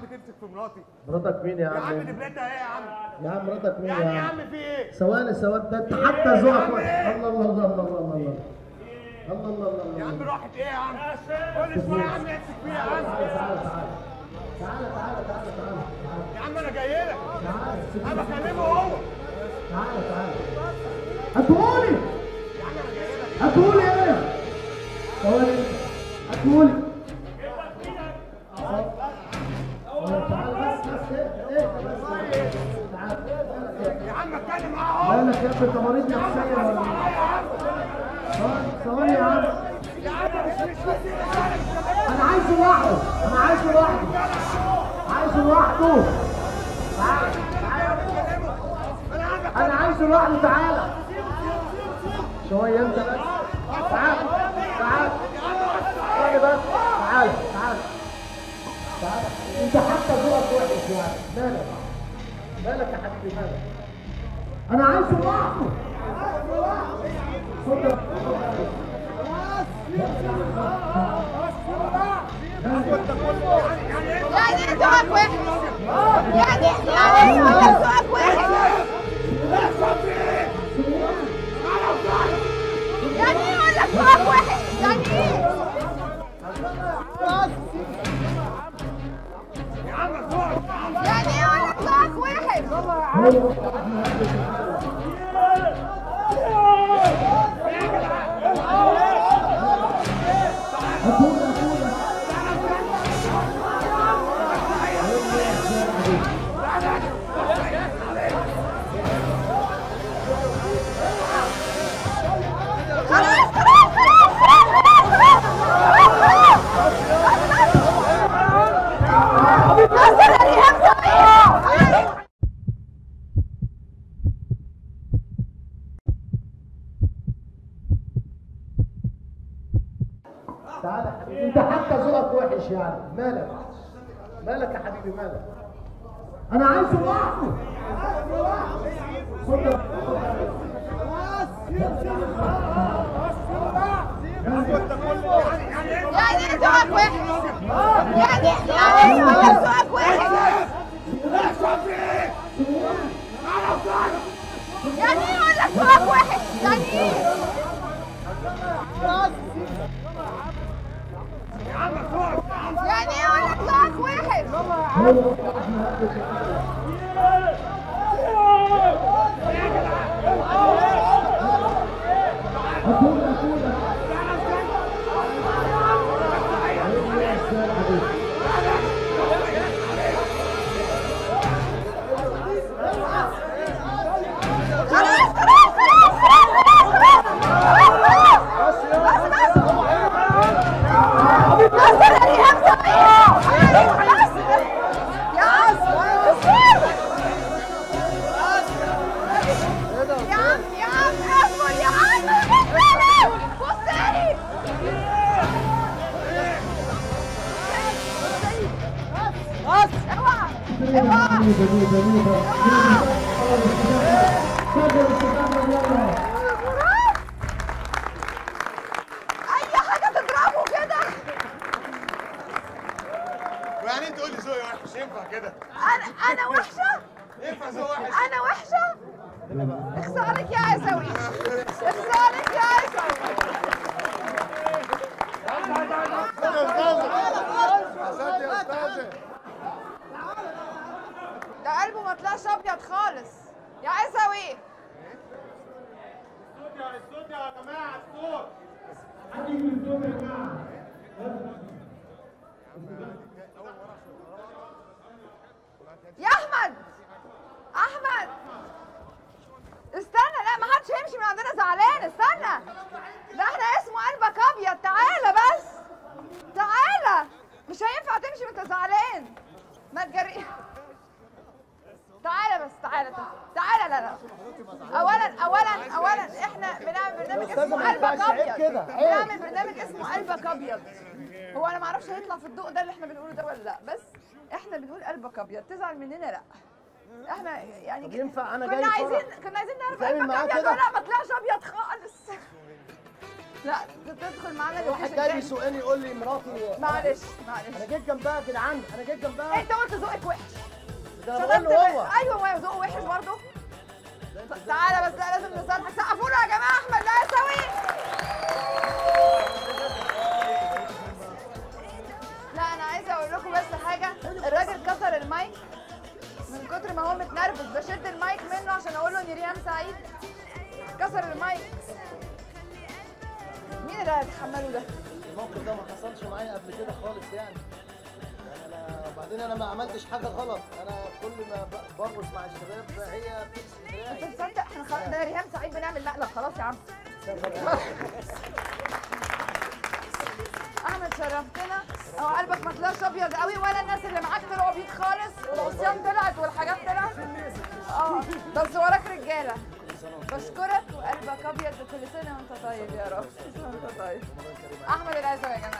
تمسك في مراتي مراتك مين يا يا عم عم دبلتها ايه يا عم يا عم مراتك مين يعني يا يا عم عم في ايه ثواني ثواني ده انت حتى يا ذوقك عم واحد إيه؟ الله الله الله الله الله الله الله الله الله يا عم الله راحت ايه يا عم كل شويه يا عم امسك فيها يا عم تعالى تعالى تعالى تعالى تعالى تعالى يا عم انا جاي لك تعالى انا بكلمه هو تعالى تعالى هتقولي يا عم انا جاي لك هتقولي ايه ثواني هتقولي تعالى بس بس ايه ايه بس تعالى يا عم اتكلم معاه اهو مالك يا ابني انت مريض نفسيا ولا ايه؟ ثواني ثواني يا عم يا عم مش مش مش انا عايزه لوحده انا عايزه لوحده عايزه لوحده تعالى انا عندك انا عايزه لوحده تعالى شويه انت بس تعالى تعالى تعالى بس تعالى تعالى تعالى انت حتى ذوقك وحش يعني مالك مالك يا حبيبي مالك انا عايزه لوحده اتفضل يعني ايه ذوقك وحش؟ يعني يعني ايه ذوقك وحش؟ يعني ايه يقول لك ذوقك وحش؟ يعني ايه؟ يا عم فوق يعني ايه يقول لك ذوقك وحش؟ خلاص خلاص خلاص خلاص خلاص خلاص ناصر الإيهاب سمير تعالى يا حبيبي انت حتى ذوقك وحش يعني مالك مالك يا حبيبي مالك انا عايزه لوحده اتفضل يعني ايه ذوقك وحش؟ يعني يعني ايه يقول لك ذوقك وحش؟ يعني ايه يقول لك ذوقك وحش؟ يعني ايه؟ يا عم فوق يعني ايه يقول لك ذوقك وحش؟ خلاص خلاص خلاص خلاص خلاص خلاص خلاص ناصر الإيهاب سمير خلاص يا عم اصبر يا عم يا عم اصبر يا عم اصبر بصي بص اوعى اوعى اي حاجه تضربه كده ويعني انت تقول لي ذوقي وحش ينفع كده انا انا وحشه ينفع ذوق وحش انا وحشه اخصى عليك يا عيسوي اخصى عليك يا عيسوي ده قلبه ما طلعش ابيض خالص يا عيسوي الصوت يا جماعه الصوت يا احمد احمد استنى لا ما حدش هيمشي من عندنا زعلان استنى ده احنا اسمه قلبك ابيض تعالى بس تعالى مش هينفع تمشي وانت زعلان ما تجري تعالى بس تعالى تعالى تعالى لا لا اولا اولا اولا احنا بنعمل برنامج اسمه قلبك ابيض بنعمل برنامج اسمه قلبك ابيض هو انا ما اعرفش هيطلع في الضوء ده اللي احنا بنقوله ده ولا لا بس احنا بنقول قلبك ابيض تزعل مننا لا احنا يعني طب ينفع أنا كنا جاي عايزين فرح؟ كنا عايزين نعرف تعمل قلبك معاه ابيض كده؟ ولا لا ما طلعش ابيض خالص لا تدخل معانا واحد اللوكيشن جاي تاني يسوقني يقول لي مراتي معلش معلش انا جيت جنبها يا جدعان انا جيت جنبها انت قلت ذوقك وحش ده انا بقول شغلت له هو بقى- ايوه ما ذوقه وحش برضه تعالى بس لا لازم نصالحك سقفوا له يا جماعه احمد لا يسوي لا انا عايزه اقول لكم بس حاجه الراجل كسر المايك من كتر ما هو متنرفز بشد المايك منه عشان اقول له ان ريهام سعيد كسر المايك مين اللي هيتحمله ده؟ الموقف ده ما حصلش معايا قبل كده خالص يعني يعني انا وبعدين انا ما عملتش حاجه غلط انا كل ما ب- برقص مع الشباب هي بتمسك انت دراعي تصدق احنا خلاص ده ريهام سعيد بنعمل مقلب خلاص يا عم احمد شرفتنا هو قلبك ما طلعش ابيض قوي ولا الناس اللي معاك طلعوا بيض خالص والعصيان طلعت والحاجات طلعت اه بس وراك رجاله بشكرك وقلبك ابيض وكل سنه وانت طيب يا رب كل سنه وانت طيب احمد العزم يا جماعه